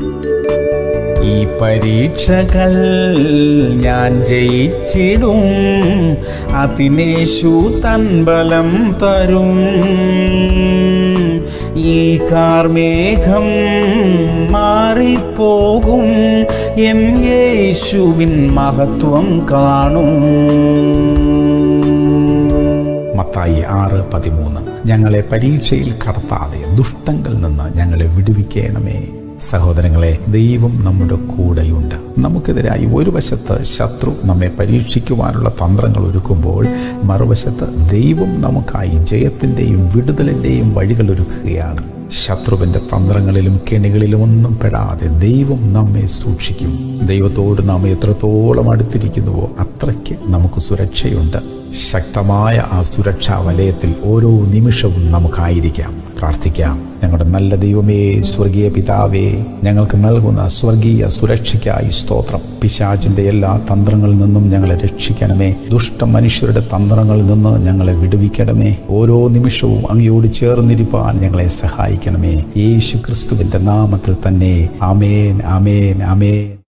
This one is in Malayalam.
ഈ പരീക്ഷകൾ ഞാൻ ജയിച്ചിടും അതിനേശു തൻ ബലം തരും ഈ കാർമേഘം മാറിപ്പോകും എം യേശുവിൻ മഹത്വം കാണും മത്തായി ആറ് പതിമൂന്ന് ഞങ്ങളെ പരീക്ഷയിൽ കടത്താതെ ദുഷ്ടങ്ങളിൽ നിന്ന് ഞങ്ങളെ വിടുവിക്കണമേ സഹോദരങ്ങളെ ദൈവം നമ്മുടെ കൂടെയുണ്ട് നമുക്കെതിരായി ഒരു വശത്ത് ശത്രു നമ്മെ പരീക്ഷിക്കുവാനുള്ള തന്ത്രങ്ങൾ ഒരുക്കുമ്പോൾ മറുവശത്ത് ദൈവം നമുക്കായി ജയത്തിൻ്റെയും വിടുതലിൻ്റെയും വഴികൾ ഒരുക്കുകയാണ് ശത്രുവിൻ്റെ തന്ത്രങ്ങളിലും കെണികളിലും ഒന്നും പെടാതെ ദൈവം നമ്മെ സൂക്ഷിക്കും ദൈവത്തോട് നാം എത്രത്തോളം അടുത്തിരിക്കുന്നുവോ അത്രയ്ക്ക് നമുക്ക് സുരക്ഷയുണ്ട് ശക്തമായ ആ സുരക്ഷാ വലയത്തിൽ ഓരോ നിമിഷവും നമുക്കായിരിക്കാം പ്രാർത്ഥിക്കാം ഞങ്ങളുടെ നല്ല ദൈവമേ സ്വർഗീയ പിതാവേ ഞങ്ങൾക്ക് നൽകുന്ന സ്വർഗീയ സുരക്ഷയ്ക്കായി സ്തോത്രം പിശാചിന്റെ എല്ലാ തന്ത്രങ്ങളിൽ നിന്നും ഞങ്ങളെ രക്ഷിക്കണമേ ദുഷ്ട മനുഷ്യരുടെ തന്ത്രങ്ങളിൽ നിന്ന് ഞങ്ങളെ വിടുവിക്കണമേ ഓരോ നിമിഷവും അങ്ങയോട് ചേർന്നിരിപ്പാൻ ഞങ്ങളെ സഹായിക്കണമേ യേശു ക്രിസ്തുവിന്റെ നാമത്തിൽ തന്നെ ആമേൻ ആമേൻ ആമേൻ